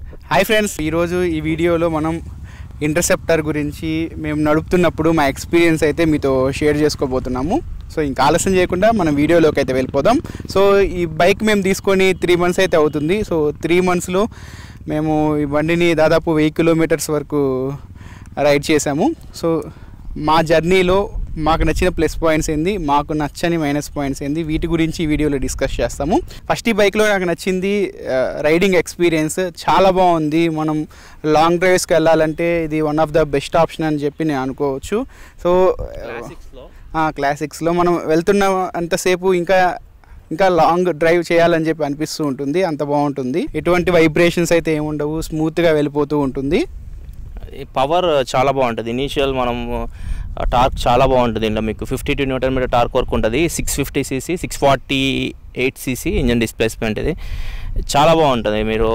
Hi friends ఈరోజు ఈ వీడియోలో మనం ఇంటర్సెప్టర్ గురించి మేము నడుపుతున్నప్పుడు మా ఎక్స్పీరియన్స్ అయితే మీతో షేర్ చేసుకోబోతున్నాము సో ఇంకా ఆలస్యం చేయకుండా మనం వీడియోలోకి అయితే వెళ్ళిపోదాం సో ఈ బైక్ మేము తీసుకొని త్రీ మంత్స్ అయితే అవుతుంది సో త్రీ మంత్స్లో మేము ఈ బండిని దాదాపు వెయ్యి కిలోమీటర్స్ వరకు రైడ్ చేసాము సో మా జర్నీలో మాకు నచ్చిన ప్లస్ పాయింట్స్ ఏంది మాకు నచ్చని మైనస్ పాయింట్స్ ఏంది వీటి గురించి ఈ వీడియోలో డిస్కస్ చేస్తాము ఫస్ట్ ఈ బైక్లో నాకు నచ్చింది రైడింగ్ ఎక్స్పీరియన్స్ చాలా బాగుంది మనం లాంగ్ డ్రైవ్స్కి వెళ్ళాలంటే ఇది one of the best option అని చెప్పి నేను అనుకోవచ్చు సో క్లాసిక్స్లో మనం వెళ్తున్న అంతసేపు ఇంకా ఇంకా లాంగ్ డ్రైవ్ చేయాలని చెప్పి అనిపిస్తూ ఉంటుంది అంత బాగుంటుంది ఎటువంటి వైబ్రేషన్స్ అయితే ఏముండవు స్మూత్గా వెళ్ళిపోతూ ఉంటుంది ఈ పవర్ చాలా బాగుంటుంది ఇనీషియల్ మనం టార్క్ చాలా బాగుంటుంది ఇంట్లో మీకు fifty two newton metre torque work ఉంటుంది six fifty CC six forty eight CC engine displacement ఇది చాలా బాగుంటుంది మీరు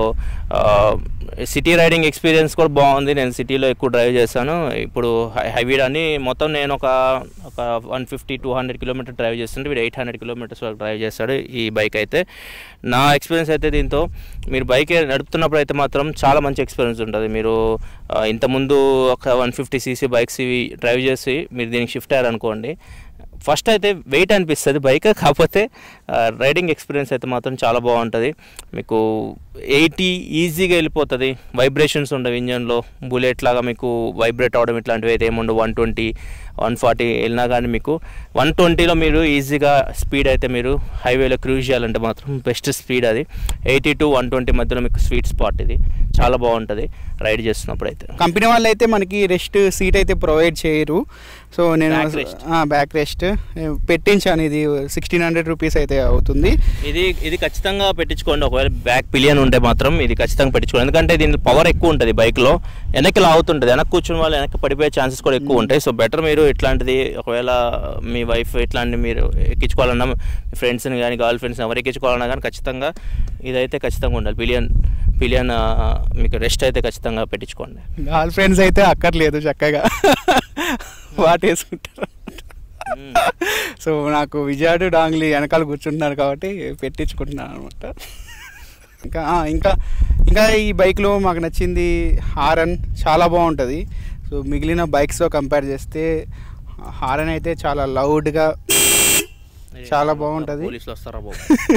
సిటీ రైడింగ్ ఎక్స్పీరియన్స్ కూడా బాగుంది నేను సిటీలో ఎక్కువ డ్రైవ్ చేశాను ఇప్పుడు హైవీ అని మొత్తం నేను ఒక ఒక one fifty two hundred kilometre drive చేస్తుంటే వీడు ఎయిట్ హండ్రెడ్ కిలోమీటర్స్ వరకు డ్రైవ్ చేస్తాడు ఈ బైక్ అయితే నా ఎక్స్పీరియన్స్ అయితే దీంతో మీరు బైక్ నడుపుతున్నప్పుడు అయితే మాత్రం చాలా మంచి ఎక్స్పీరియన్స్ ఉంటుంది మీరు ఆ, ఇంతకుముందు ఒక వన్ ఫిఫ్టీ సీసీ బైక్స్ ఇవి డ్రైవ్ చేసి మీరు దీనికి షిఫ్ట్ అయ్యారనుకోండి ఫస్ట్ అయితే వెయిట్ అనిపిస్తుంది బైక్ కాకపోతే రైడింగ్ ఎక్స్పీరియన్స్ అయితే మాత్రం చాలా బాగుంటుంది మీకు ఎయిటీ ఈజీగా వెళ్ళిపోతుంది వైబ్రేషన్స్ ఉండవు ఇంజన్లో బుల్లెట్ లాగా మీకు వైబ్రేట్ అవడం ఇట్లాంటివి అయితే ఏముండవు వన్ ట్వంటీ వన్ ఫార్టీ వెళ్ళినా కానీ మీకు వన్ ట్వంటీలో మీరు ఈజీగా స్పీడ్ అయితే మీరు హైవేలో క్రూజ్ చేయాలంటే మాత్రం బెస్ట్ స్పీడ్ అది ఎయిటీ టు వన్ ట్వంటీ మధ్యలో మీకు స్వీట్ స్పాట్ ఇది చాలా బాగుంటుంది రైడ్ చేస్తున్నప్పుడు అయితే కంపెనీ వాళ్ళు అయితే మనకి రెస్ట్ సీట్ అయితే ప్రొవైడ్ చేయరు సో నేను Back rest. బ్యాక్ రెస్ట్ పెట్టించాను ఇది సిక్స్టీన్ హండ్రెడ్ రూపీస్ అయితే అవుతుంది ఇది ఇది ఖచ్చితంగా పెట్టించుకోండి ఒకవేళ బ్యాక్ పిలియన్ ఉంటే మాత్రం ఇది ఖచ్చితంగా పెట్టించుకోండి ఎందుకంటే దీని పవర్ ఎక్కువ ఉంటుంది బైక్లో వెనక్కి లాగుతుంటుంది వెనక్కి కూర్చున్న వాళ్ళు వెనక్కి పడిపోయే ఛాన్సెస్ కూడా ఎక్కువ ఉంటాయి సో బెటర్ మీరు ఇట్లాంటిది ఒకవేళ మీ వైఫ్ ఇట్లాంటి మీరు ఎక్కించుకోవాలన్నా మీ ఫ్రెండ్స్ని కానీ గర్ల్ ఫ్రెండ్స్ని ఎవరు ఎక్కించుకోవాలన్నా కానీ ఖచ్చితంగా ఇదైతే ఖచ్చితంగా ఉండాలి పిలియన్ పిలియన్ మీకు రెస్ట్ అయితే ఖచ్చితంగా పెట్టించుకోండి గర్ల్ ఫ్రెండ్స్ అయితే అక్కర్లేదు చక్కగా వాటేసుకుంటారు మ్మ్. సో నాకు విజయాడు డాంగ్లీ వెనకాల కూర్చుంటున్నారు కాబట్టి పెట్టించుకుంటున్నాను అనమాట ఇంకా ఆ, ఇంకా ఇంకా ఈ బైక్లో మాకు నచ్చింది హారన్ చాలా బాగుంటుంది సో మిగిలిన బైక్స్తో కంపేర్ చేస్తే హారన్ అయితే చాలా లౌడ్గా చాలా బాగుంటది. పోలీసులు వస్తారా బాబు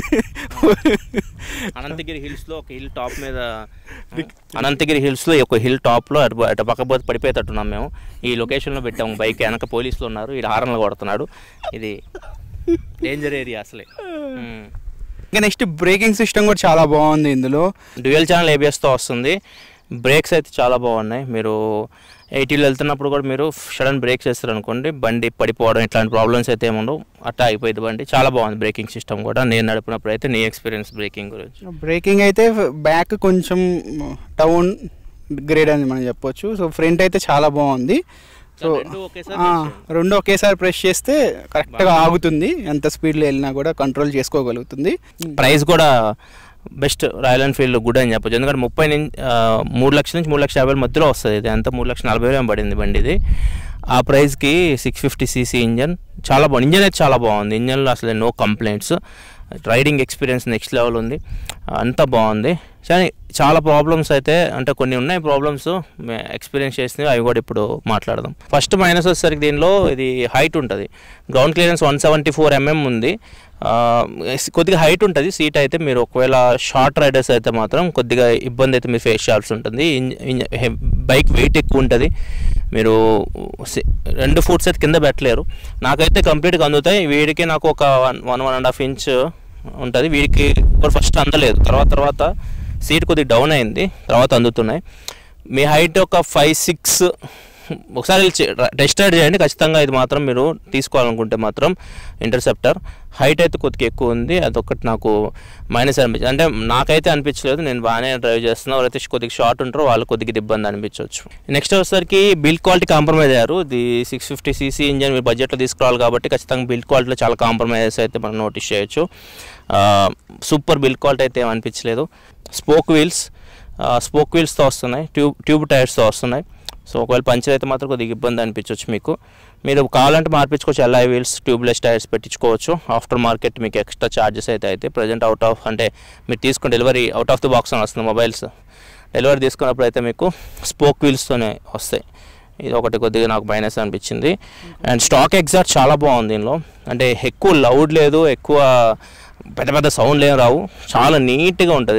అనంతగిరి హిల్స్ లో ఒక హిల్ టాప్ మీద అనంతగిరి హిల్స్ లో ఒక హిల్ టాప్ లో అటు అటు పక్క పోతే పడిపోయేటట్టున్నాం మేము ఈ లొకేషన్ లో పెట్టాము బైక్ వెనక పోలీసులు ఉన్నారు ఇది హారన్లు కొడుతున్నాడు ఇది డేంజర్ ఏరియా అసలే ఇంకా నెక్స్ట్ బ్రేకింగ్ సిస్టమ్ కూడా చాలా బాగుంది ఇందులో డ్యూయల్ ఛానల్ ఏబిఎస్తో వస్తుంది బ్రేక్స్ అయితే చాలా బాగున్నాయి మీరు ఎయిటీలో వెళ్తున్నప్పుడు కూడా మీరు సడన్ బ్రేక్స్ వేస్తారు అనుకోండి బండి పడిపోవడం ఇట్లాంటి ప్రాబ్లమ్స్ అయితే ఏముండవు అట్టా అయిపోయింది బండి చాలా బాగుంది బ్రేకింగ్ సిస్టమ్ కూడా నేను నడిపినప్పుడు అయితే నీ ఎక్స్పీరియన్స్ బ్రేకింగ్ గురించి బ్రేకింగ్ అయితే బ్యాక్ కొంచెం టౌన్ గ్రేడ్ అని మనం చెప్పొచ్చు సో ఫ్రంట్ అయితే చాలా బాగుంది సో రెండు ఒకేసారి ఆ, press చేయండి. రెండు ఒకేసారి ప్రెస్ చేస్తే కరెక్ట్గా ఆగుతుంది ఎంత స్పీడ్లో వెళ్ళినా కూడా కంట్రోల్ చేసుకోగలుగుతుంది ప్రైస్ కూడా బెస్ట్ రాయల్ ఎన్ఫీల్డ్ గుడ్ అని చెప్పొచ్చు ఎందుకంటే ముప్పై నుంచి ఆ, మూడు లక్షల నుంచి మూడు లక్షల యాభై వేల మధ్యలో వస్తుంది ఇది అంతా మూడు లక్షల నలభై వేలు పడింది బండి ఇది ఆ ప్రైస్కి సిక్స్ ఫిఫ్టీ సీసీ ఇంజన్ చాలా బాగుంది ఇంజన్ అయితే చాలా బాగుంది ఇంజన్లో అసలు no complaints riding experience next level ఉంది అంతా బాగుంది కానీ చాలా ప్రాబ్లమ్స్ అయితే అంటే కొన్ని ఉన్నాయి ప్రాబ్లమ్స్ ఎక్స్పీరియన్స్ చేసినవి అవి కూడా ఇప్పుడు మాట్లాడదాం ఫస్ట్ మైనస్ వచ్చేసరికి దీనిలో ఇది హైట్ ఉంటుంది ground clearance one seventy four mm ఉంది ఆ, కొద్దిగా హైట్ ఉంటుంది సీట్ అయితే మీరు ఒకవేళ షార్ట్ రైడర్స్ అయితే మాత్రం కొద్దిగా ఇబ్బంది అయితే మీరు ఫేస్ చేయాల్సి ఉంటుంది బైక్ వెయిట్ ఎక్కువ ఉంటుంది మీరు సి- రెండు ఫుట్స్ అయితే కింద పెట్టలేరు నాకైతే కంప్లీట్గా అందుతాయి వీడికి నాకు ఒక one one one and half inch ఉంటుంది వీడికి ఫస్ట్ అందలేదు తర్వాత తర్వాత సీట్ కొద్దిగా డౌన్ అయింది తర్వాత అందుతున్నాయి మీ హైట్ ఒక ఫైవ్ సిక్స్ ఒకసారి టెస్ట్ రైడ్ చేయండి ఖచ్చితంగా ఇది మాత్రం మీరు తీసుకోవాలనుకుంటే మాత్రం ఇంటర్సెప్టర్ హైట్ అయితే కొద్దిగా ఎక్కువ ఉంది అదొకటి నాకు మైనస్ అనిపించింది అంటే నాకైతే అనిపించలేదు నేను బాగానే డ్రైవ్ చేస్తున్నా ఎవరైతే కొద్దిగా షార్ట్ ఉంటారో వాళ్ళు కొద్దిగా ఇబ్బంది అనిపించవచ్చు నెక్స్ట్ వచ్చేసరికి బిల్డ్ క్వాలిటీ కాంప్రమైజ్ అయ్యారు ఇది సిక్స్ ఫిఫ్టీ సీసీ ఇంజన్ మీరు బడ్జెట్లో తీసుకురావాలి కాబట్టి ఖచ్చితంగా బిల్డ్ క్వాలిటీలో చాలా కాంప్రమైజెస్ అయితే మనం నోటీస్ చేయొచ్చు సూపర్ బిల్డ్ క్వాలిటీ అయితే ఏమనిపించలేదు స్పోక్ వీల్స్ స్పోక్ వీల్స్తో వస్తున్నాయి ట్యూబ్ ట్యూబ్ టైర్స్తో వస్తున్నాయి సో ఒకవేళ పంచర్ అయితే మాత్రం కొద్దిగా ఇబ్బంది అనిపించవచ్చు మీకు మీరు కావాలంటే మార్పించుకోవచ్చు ఎల్ఐ వీల్స్ ట్యూబ్లెస్ టైర్స్ పెట్టించుకోవచ్చు ఆఫ్టర్ మార్కెట్ మీకు ఎక్స్ట్రా ఛార్జెస్ అయితే అయితే ప్రజెంట్ అవుట్ ఆఫ్ అంటే మీరు తీసుకుని delivery out of the box అని వస్తుంది మొబైల్స్ డెలివరీ తీసుకున్నప్పుడు అయితే మీకు స్పోక్ వీల్స్తోనే వస్తాయి ఇది ఒకటి కొద్దిగా నాకు మైనస్ అనిపించింది అండ్ స్టాక్ ఎగ్జాక్ట్ చాలా బాగుంది దీనిలో అంటే ఎక్కువ లౌడ్ లేదు ఎక్కువ పెద్ద పెద్ద సౌండ్లు ఏం రావు చాలా నీట్గా ఉంటుంది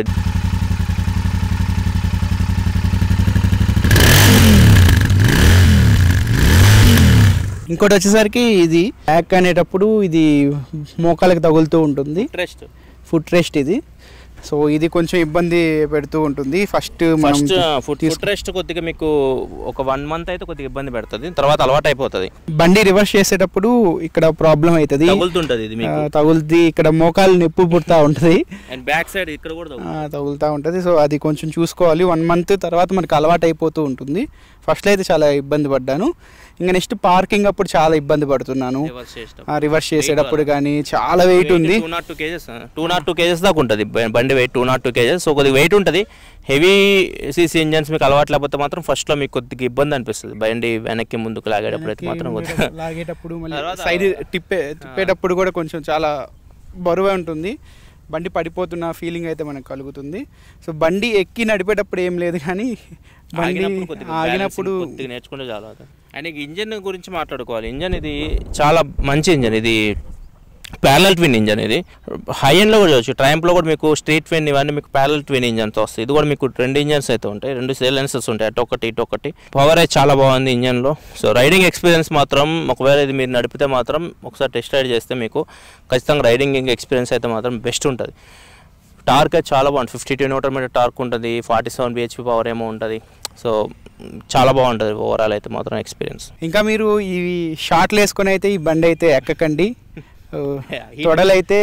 ఇంకోటి వచ్చేసరికి ఇది బ్యాక్ అనేటప్పుడు ఇది మోకాలకి తగులుతూ ఉంటుంది ఇంట్రెస్ట్ ఫుట్ రెస్ట్ ఇది సో ఇది కొంచెం ఇబ్బంది పెడుతూ ఉంటుంది ఫస్ట్ మనం ఫస్ట్ ఫుడ్ తీసుకు- ఫుడ్ రెస్ట్ కొద్దిగా మీకు ఒక వన్ మంత్ అయితే కొద్దిగా ఇబ్బంది పెడుతుంది తర్వాత అలవాటు అయిపోతుంది బండి రివర్స్ చేసేటప్పుడు ఇక్కడ ప్రాబ్లం అవుతుంది తగులుతుంటుంది ఇది మీకు తగులుద్ది ఇక్కడ మోకాలు నొప్పి పుడతా ఉంటుంది అండ్ బ్యాక్ సైడ్ ఇక్కడ కూడా ఆ, తగులుతుంది తగులుతూ ఉంటుంది సో అది కొంచెం చూసుకోవాలి వన్ మంత్ తర్వాత మనకి అలవాటు అయిపోతూ ఉంటుంది ఫస్ట్లో అయితే చాలా ఇబ్బంది పడ్డాను ఇంకా నెక్స్ట్ పార్కింగ్ అప్పుడు చాలా ఇబ్బంది పడుతున్నాను రివర్స్ చేసినప్పుడు. రివర్స్ చేసేటప్పుడు కానీ చాలా వెయిట్ ఉంది two nought two KGs two nought two KGs దాకా ఉంటుంది బ- బండి weight two nought two KGs so కొద్దిగా వెయిట్ ఉంటుంది హెవీ సీసీ ఇంజన్స్ మీకు అలవాటు లేకపోతే మాత్రం ఫస్ట్లో మీకు కొద్దిగా ఇబ్బంది అనిపిస్తుంది బండి వెనక్కి ముందుకు లాగేటప్పుడు అయితే మాత్రం కొద్దిగా లాగేటప్పుడు మళ్ళీ తర్వాత- సైడ్ తిప్పే తిప్పేటప్పుడు కూడా కొంచెం చాలా బరువే ఉంటుంది బండి పడిపోతున్న ఫీలింగ్ అయితే మనకు కలుగుతుంది సో బండి ఎక్కి నడిపేటప్పుడు ఏం లేదు కానీ బండి ఆగినప్పుడు కొద్దిగా ఆగినప్పుడు balancing కొద్దిగా నేర్చుకుంటే చాలా అండ్ ఇంజన్ గురించి మాట్లాడుకోవాలి ఇంజన్ ఇది చాలా మంచి ఇంజన్ ఇది ప్యారల్ ట్విన్ ఇంజన్ ఇది హై ఎండ్లో కూడా చూడొచ్చు ట్రైంప్లో కూడా మీకు స్ట్రీట్ ట్విన్ ఇవన్నీ మీకు ప్యారల్ ట్విన్ ఇంజన్తో వస్తాయి ఇది కూడా మీకు రెండు ఇంజన్స్ అయితే ఉంటాయి రెండు సైలెన్సెస్ ఉంటాయి అటు ఒకటి ఇటు ఒకటి పవర్ అయితే చాలా బాగుంది ఇంజన్లో సో రైడింగ్ ఎక్స్పీరియన్స్ మాత్రం ఒకవేళ ఇది మీరు నడిపితే మాత్రం ఒకసారి టెస్ట్ రైడ్ చేస్తే మీకు ఖచ్చితంగా రైడింగ్ ఎక్స్పీరియన్స్ అయితే మాత్రం బెస్ట్ ఉంటుంది టార్క్ అయితే చాలా బాగుంటుంది fifty two newton metre torque ఉంటుంది ఫార్టీ సెవెన్ బిహెచ్పి పవర్ ఏమో ఉంటుంది సో చాలా బాగుంటుంది ఓవరాల్ అయితే మాత్రం ఎక్స్పీరియన్స్ ఇంకా మీరు ఇవి షార్ట్లు వేసుకొని అయితే ఈ బండి అయితే ఎక్కకండి ఓ, heat. తొడలైతే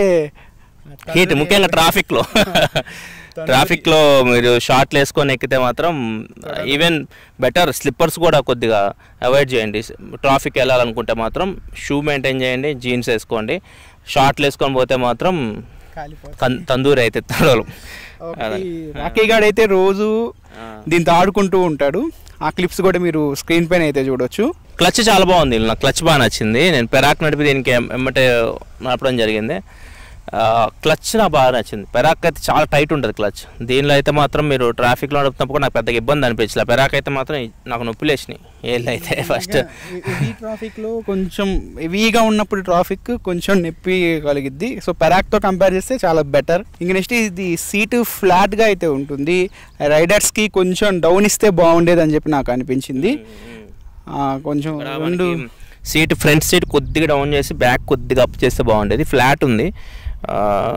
హీట్ ముఖ్యంగా ట్రాఫిక్లో ట్రాఫిక్లో మీరు షార్ట్లు వేసుకొని ఎక్కితే మాత్రం ఈవెన్ బెటర్ స్లిప్పర్స్ కూడా కొద్దిగా అవాయిడ్ చేయండి ట్రాఫిక్ వెళ్ళాలనుకుంటే మాత్రం షూ మెయింటైన్ చేయండి జీన్స్ వేసుకోండి షార్ట్లు వేసుకొని పోతే మాత్రం కాలిపోతుంది కన్- తందూరి అయితే తడవలు రాకీ గాడ్ అయితే రోజు దీంతో ఆడుకుంటూ ఉంటాడు ఆ క్లిప్స్ కూడా మీరు స్క్రీన్ పైన అయితే చూడొచ్చు క్లచ్ చాలా బాగుంది నాకు క్లచ్ బాగా నచ్చింది నేను పెరాక్ నడిపి దీనికి ఎం- ఎమ్మటే నడపడం జరిగింది క్లచ్ నాకు బాగా నచ్చింది పెరాక్ అయితే చాలా టైట్ ఉంటుంది క్లచ్ దీనిలో అయితే మాత్రం మీరు ట్రాఫిక్లో నడుపుతున్నప్పుడు కూడా నాకు పెద్దగా ఇబ్బంది అనిపించలే పెరాక్ అయితే మాత్రం నాకు నొప్పి లేచినాయి ఏళ్ళు అయితే ఫస్ట్ హెవీ ట్రాఫిక్ లో కొంచెం హెవీగా ఉన్నప్పుడు ట్రాఫిక్ కొంచెం నొప్పి కలిగిద్ది సో పెరాక్ తో కంపేర్ చేస్తే చాలా బెటర్ ఇంక నెక్స్ట్ ఇది సీటు ఫ్లాట్ గా అయితే ఉంటుంది రైడర్స్ కి కొంచెం డౌన్ ఇస్తే బాగుండేది అని చెప్పి నాకు అనిపించింది ఆ, కొంచెం రెండు సీట్ ఫ్రంట్ సీట్ కొద్దిగా డౌన్ చేసి బ్యాక్ కొద్దిగా అప్ చేస్తే బాగుండేది ఫ్లాట్ ఉంది ఆ,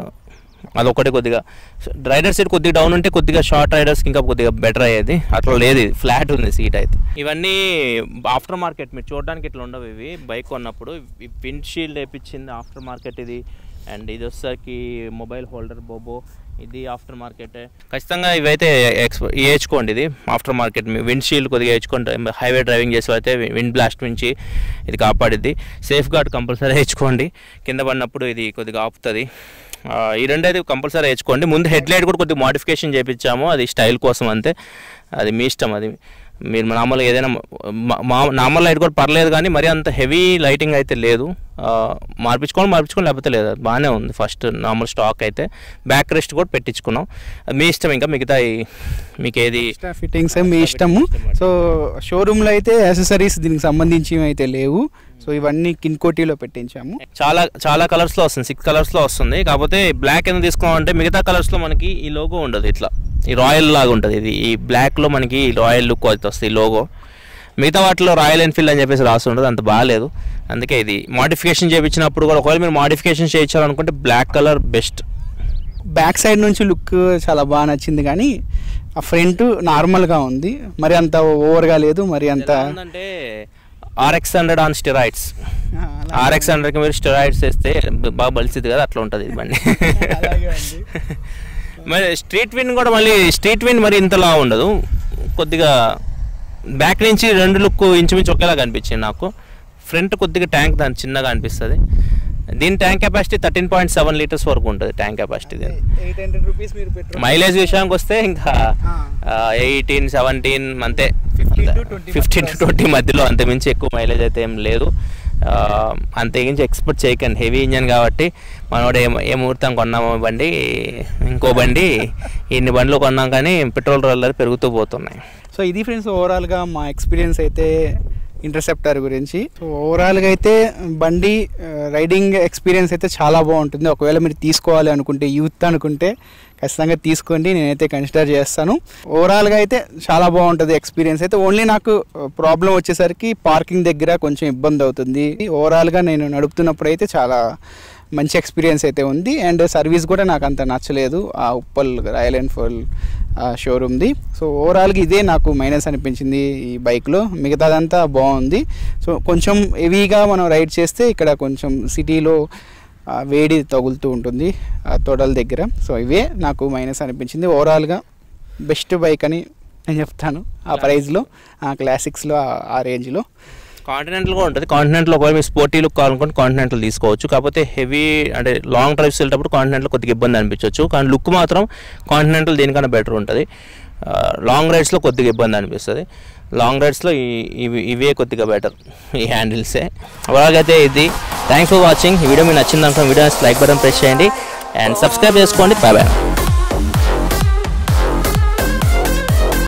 అదొకటి కొద్దిగా రైడర్ సీట్ కొద్దిగా డౌన్ ఉంటే కొద్దిగా షార్ట్ రైడర్స్కి ఇంకా కొద్దిగా బెటర్ అయ్యేది అట్లా లేదు ఇది ఫ్లాట్ ఉంది సీట్ అయితే ఇవన్నీ ఆఫ్టర్ మార్కెట్ మీరు చూడడానికి ఇట్లా ఉండవు ఇవి బైక్ కొన్నప్పుడు విండ్ షీల్డ్ వేయించింది ఆఫ్టర్ మార్కెట్ ఇది అండ్ ఇది వచ్చేసరికి మొబైల్ హోల్డర్ బోబో ఇది ఆఫ్టర్ మార్కెట్ ఖచ్చితంగా ఇవైతే ఎక్స్పో వేయించుకోండి ఇది ఆఫ్టర్ మార్కెట్ మీ విండ్ షీల్డ్ కొద్దిగా వేయించుకోండి హైవే డ్రైవింగ్ చేసే అయితే విండ్ బ్లాస్ట్ నుంచి ఇది కాపాడిద్ది సేఫ్ గార్డ్ కంపల్సరీ వేయించుకోండి కింద పడినప్పుడు ఇది కొద్దిగా ఆపుతుంది ఆ, ఈ రెండు అయితే కంపల్సరీ వేయించుకోండి ముందు హెడ్ లైట్ కూడా కొద్దిగా మాడిఫికేషన్ చేయించాము అది స్టైల్ కోసం అంతే అది మీ ఇష్టం అది మీరు నార్మల్గా ఏదైనా మా- మా నార్మల్ లైట్ కూడా పర్లేదు కానీ మరి అంత హెవీ లైటింగ్ అయితే లేదు ఆ, మార్పించుకోవాలి మార్పించుకోవాలి లేకపోతే లేదు అది బాగానే ఉంది ఫస్ట్ నార్మల్ స్టాక్ అయితే బ్యాక్ రెస్ట్ కూడా పెట్టించుకున్నాం అది మీ ఇష్టం ఇంకా మిగతా ఈ- మీకు ఏది ఎక్స్ట్రా ఫిట్టింగ్స్ మీ ఇష్టము సో షోరూంలో అయితే యాక్సెసరీస్ దీనికి సంబంధించి అయితే లేవు సో ఇవన్నీ కిన్కోటీలో పెట్టించాము చాలా చాలా కలర్స్లో వస్తుంది సిక్స్ కలర్స్లో వస్తుంది కాకపోతే బ్లాక్ ఎందుకు తీసుకోవాలంటే మిగతా కలర్స్లో మనకి ఈ లోగో ఉండదు ఇట్లా ఈ రాయల్ లాగా ఉంటుంది ఇది ఈ బ్లాక్లో మనకి రాయల్ లుక్ అయితే వస్తుంది ఈ లోగో మిగతా వాటిలో రాయల్ ఎన్ఫీల్డ్ అని చెప్పేసి రాసి ఉండదు అంత బాగాలేదు అందుకే ఇది మాడిఫికేషన్ చేయించినప్పుడు కూడా ఒకవేళ మీరు మాడిఫికేషన్ చేయించాలనుకుంటే black colour best back side నుంచి లుక్ చాలా బాగా నచ్చింది కానీ ఆ ఫ్రంట్ నార్మల్గా ఉంది మరి అంత ఓవర్గా లేదు మరి అంత అంటే ఆర్ఎక్స్ హండ్రెడ్ ఆన్ స్టెరాయిడ్స్ ఆ, అలా- ఆర్ఎక్స్ హండ్రెడ్కి మీరు స్టెరాయిడ్స్ వేస్తే బాగా బలిసిద్ది కదా అట్లా ఉంటుంది ఇది బండి అలాగే ఉంది. మరి స్ట్రీట్ విన్ కూడా మళ్ళీ స్ట్రీట్ విన్ మరి ఇంతలా ఉండదు కొద్దిగా బ్యాక్ నుంచి రెండు లుక్ ఇంచుమించు ఒకేలా కనిపించింది నాకు ఫ్రంట్ కొద్దిగా ట్యాంక్ దాని చిన్నగా అనిపిస్తుంది దీని tank capacity thirteen point seven litres వరకు ఉంటుంది ట్యాంక్ కెపాసిటీ దీని 800 రూపీస్ మీరు పెట్రోల్ మైలేజ్ విషయానికి వస్తే ఇంకా ఎయిటీన్ సెవెంటీన్ అంతే 15 to 20 ఫిఫ్టీన్ టు ట్వంటీ మధ్యలో అంతమించి ఎక్కువ మైలేజ్ అయితే ఏం లేదు అంతేగించి ఎక్స్పెక్ట్ చేయకండి హెవీ ఇంజన్ కాబట్టి మనోడు ఏ ఏ ముహూర్తం కొన్నామో బండి ఇంకో బండి ఇన్ని బండ్లు కొన్నాం కానీ పెట్రోల్ రోలర్ పెరుగుతూ పోతున్నాయి సో ఇది ఫ్రెండ్స్ ఓవరాల్గా మా ఎక్స్పీరియన్స్ అయితే ఇంటర్సెప్టర్ గురించి సో ఓవరాల్గా అయితే బండి ఆ, రైడింగ్ ఎక్స్పీరియన్స్ అయితే చాలా బాగుంటుంది ఒకవేళ మీరు తీసుకోవాలి అనుకుంటే యూత్ అనుకుంటే ఖచ్చితంగా తీసుకోండి నేనైతే కన్సిడర్ చేస్తాను ఓవరాల్గా అయితే చాలా బాగుంటుంది ఎక్స్పీరియన్స్ అయితే ఓన్లీ నాకు ప్రాబ్లం వచ్చేసరికి పార్కింగ్ దగ్గర కొంచెం ఇబ్బంది అవుతుంది ఓవరాల్గా నేను నడుపుతున్నప్పుడు అయితే చాలా మంచి ఎక్స్పీరియన్స్ అయితే ఉంది అండ్ సర్వీస్ కూడా నాకు అంత నచ్చలేదు ఆ ఉప్పల్ రాయల్ ఎన్ఫీల్డ్ షోరూమ్ది సో ఓవరాల్గా ఇదే నాకు మైనస్ అనిపించింది ఈ బైక్లో మిగతాదంతా బాగుంది సో కొంచెం హెవీగా మనం రైడ్ చేస్తే ఇక్కడ కొంచెం సిటీలో ఆ, వేడి తగులుతూ ఉంటుంది ఆ తొడల దగ్గర సో ఇవే నాకు మైనస్ అనిపించింది ఓవరాల్గా బెస్ట్ బైక్ అని నేను చెప్తాను ఆ ప్రైస్లో ఆ క్లాసిక్స్లో ఆ- ఆ రేంజ్లో కాంటినెంటల్ కూడా ఉంటుంది కాంటినెంటల్ ఒకవేళ మీరు స్పోర్టీ లుక్ కావాలనుకుంటే కాంటినెంటల్ తీసుకోవచ్చు కాకపోతే హెవీ అంటే లాంగ్ డ్రైవ్స్ వెళ్ళేటప్పుడు కాంటినెంటల్ కొద్దిగా ఇబ్బంది అనిపించవచ్చు కానీ లుక్ మాత్రం కాంటినెంటల్ దేనికన్నా బెటర్ ఉంటుంది లాంగ్ రైడ్స్లో కొద్దిగా ఇబ్బంది అనిపిస్తుంది లాంగ్ రైడ్స్లో ఈ ఇవి ఇవే కొద్దిగా బెటర్ ఈ హ్యాండిల్సే అలాగైతే ఇది థ్యాంక్స్ ఫర్ వాచింగ్ ఈ వీడియో మీకు నచ్చింది అనుకున్న వీడియో లైక్ బటన్ ప్రెస్ చేయండి అండ్ సబ్స్క్రైబ్ చేసుకోండి బాయ్ బాయ్